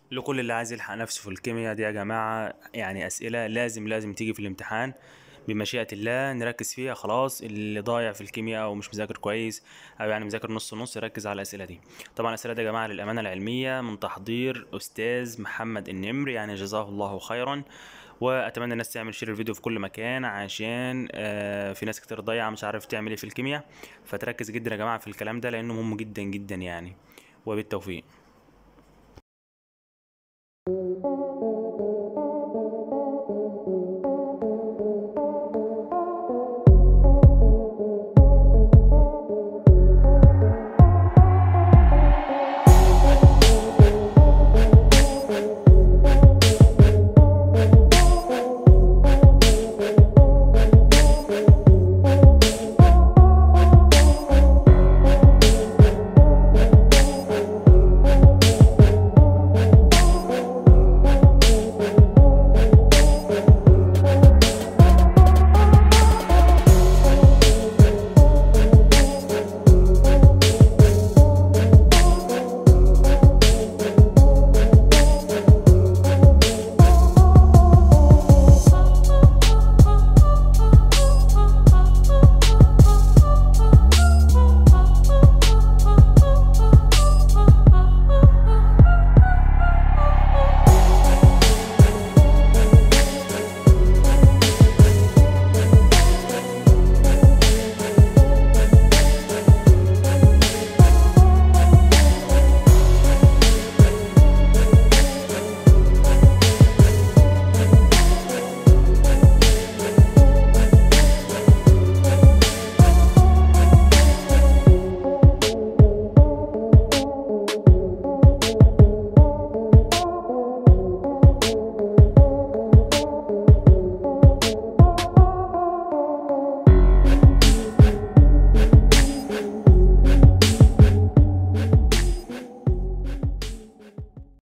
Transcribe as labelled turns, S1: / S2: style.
S1: لكل اللي عايز يلحق نفسه في الكيمياء دي يا جماعة يعني أسئلة لازم لازم تيجي في الامتحان بمشيئة الله نركز فيها خلاص اللي ضايع في الكيمياء أو مش مذاكر كويس أو يعني مذاكر نص نص يركز على الأسئلة دي طبعا الأسئلة دي يا جماعة للأمانة العلمية من تحضير أستاذ محمد النمر يعني جزاه الله خيرا وأتمنى الناس تعمل شير الفيديو في كل مكان عشان آه، في ناس كتير ضايعة مش عارف تعمل ايه في الكيمياء فتركز جدا يا جماعة في الكلام ده لأنه مهم جدا جدا يعني وبالتوفيق